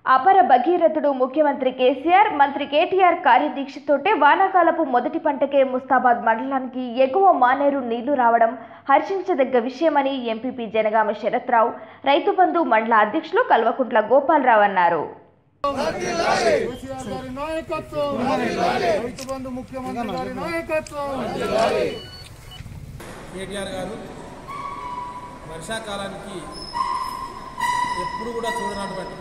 అపర భగీరథుడు ముఖ్యమంత్రి కేసీఆర్ మంత్రి కేటీఆర్ కార్యదీక్షతోటే వానాకాలపు మొదటి పంటకే ముస్తాబాద్ మండలానికి ఎగువ మానేరు నీళ్లు రావడం హర్షించదగ్గ విషయమని ఎంపీపీ జనగామ శరత్రావు రైతు బంధు మండల అధ్యక్షులు కల్వకుంట్ల గోపాలరావు అన్నారు కేసీఆర్ గారి నాయకత్వం రైతు బంధు ముఖ్యమంత్రి గారి నాయకత్వం కేటీఆర్ గారు వర్షాకాలానికి ఎప్పుడు కూడా చూడనటువంటి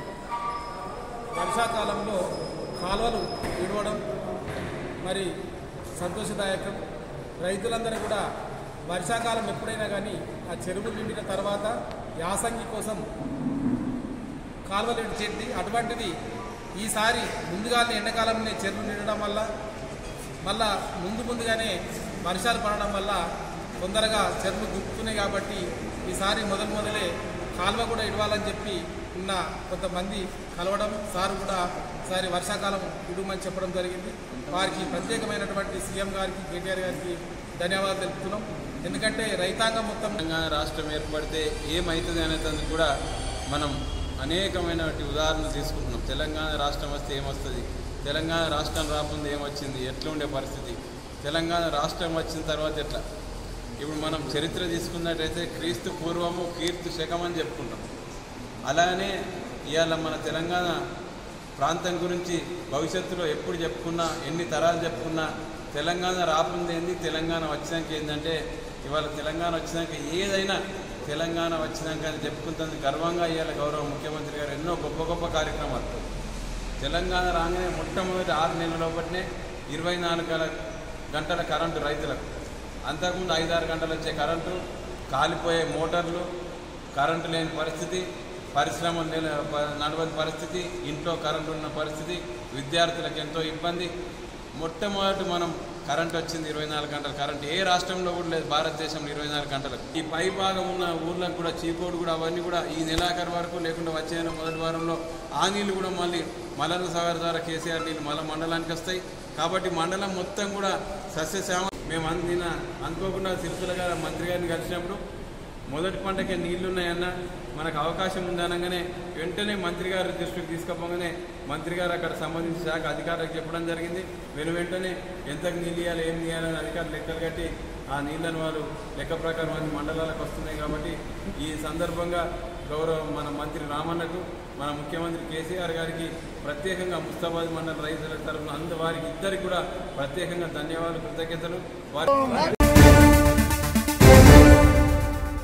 వర్షాకాలంలో కాలువలు విడవడం మరి సంతోషదాయకం రైతులందరూ కూడా వర్షాకాలం ఎప్పుడైనా కానీ ఆ చెరువులు నిండిన తర్వాత యాసంగి కోసం కాలువలు ఇచ్చేది అటువంటిది ఈసారి ముందుగానే ఎండాకాలంలో చెరువులు నిండడం వల్ల మళ్ళా ముందు ముందుగానే వర్షాలు పడడం వల్ల తొందరగా చెరువులు దుక్కుతున్నాయి కాబట్టి ఈసారి మొదలు మొదలే కాలువ కూడా ఇవ్వాలని చెప్పి ఉన్న కొంతమంది కలవడం సార్ కూడా ఈసారి వర్షాకాలం ఇవ్వమని చెప్పడం జరిగింది వారికి ప్రత్యేకమైనటువంటి సీఎం గారికి కేటీఆర్ గారికి ధన్యవాదాలు తెలుపుతున్నాం ఎందుకంటే రైతాంగం మొత్తం తెలంగాణ రాష్ట్రం ఏర్పడితే ఏమవుతుంది అనేది కూడా మనం అనేకమైనటువంటి ఉదాహరణలు తీసుకుంటున్నాం తెలంగాణ రాష్ట్రం వస్తే ఏమొస్తుంది తెలంగాణ రాష్ట్రం రాకుండా ఏమొచ్చింది ఎట్లా ఉండే పరిస్థితి తెలంగాణ రాష్ట్రం వచ్చిన తర్వాత ఎట్లా ఇప్పుడు మనం చరిత్ర తీసుకున్నట్టయితే క్రీస్తు పూర్వము కీర్తి శకం అని చెప్పుకుంటాం అలానే ఇవాళ మన తెలంగాణ ప్రాంతం గురించి భవిష్యత్తులో ఎప్పుడు చెప్పుకున్నా ఎన్ని తరాలు చెప్పుకున్నా తెలంగాణ రాకుంది ఏంది తెలంగాణ వచ్చినాక ఏంటంటే ఇవాళ తెలంగాణ వచ్చినాక ఏదైనా తెలంగాణ వచ్చినాక అని చెప్పుకుంటుంది గర్వంగా ఇవాళ గౌరవ ముఖ్యమంత్రి గారు ఎన్నో గొప్ప గొప్ప కార్యక్రమాలు తెలంగాణ రాగానే మొట్టమొదటి ఆరు నెలల లోపలనే ఇరవై నాలుగు గల- గంటల కరెంటు రైతులకు అంతకుముందు ఐదారు గంటలు వచ్చే కరెంటు కాలిపోయే మోటార్లు కరెంటు లేని పరిస్థితి పరిశ్రమలు నిల ప- నడవని పరిస్థితి ఇంట్లో కరెంటు ఉన్న పరిస్థితి విద్యార్థులకు ఎంతో ఇబ్బంది మొట్టమొదటి మనం కరెంట్ వచ్చింది ఇరవై నాలుగు గంటలు కరెంట్ ఏ రాష్ట్రంలో కూడా లేదు భారతదేశంలో ఇరవై నాలుగు గంటలకు ఈ పై భాగం ఉన్న ఊర్లకు కూడా చీకోడు కూడా అవన్నీ కూడా ఈ నెలాఖరు వరకు లేకుండా వచ్చే నెల మొదటి వారంలో ఆ నీళ్లు కూడా మళ్ళీ మలన సాగర్ ద్వారా కేసీఆర్ నీళ్ళు మళ్ళీ మండలానికి వస్తాయి కాబట్టి మండలం మొత్తం కూడా సస్యశ్యామ మేము అన్- నిన్న అనుకోకుండా సిరిసిల్ల గారు మంత్రి గారిని కలిసినప్పుడు మొదటి పంటకే నీళ్లున్నాయన్న మనకు అవకాశం ఉందనగానే వెంటనే మంత్రి గారి దృష్టికి తీసుకుపోగానే మంత్రి గారు అక్కడ సంబంధించిన శాఖ అధికారులకు చెప్పడం జరిగింది వెను వెంటనే ఎంతకు నీళ్ళు ఇవ్వాలి ఏం ఇవ్వాలని అధికారులు లెక్కలు కట్టి ఆ నీళ్లను వాళ్ళు లెక్క ప్రకారం అన్ని మండలాలకు వస్తున్నాయి కాబట్టి ఈ సందర్భంగా గౌరవ మన మంత్రి రామన్నకు మన ముఖ్యమంత్రి కేసీఆర్ గారికి ప్రత్యేకంగా ముస్తాబాద్ మండల రైతుల తరఫున అందు వారికి ఇద్దరికి కూడా ప్రత్యేకంగా ధన్యవాదాలు కృతజ్ఞతలు వారి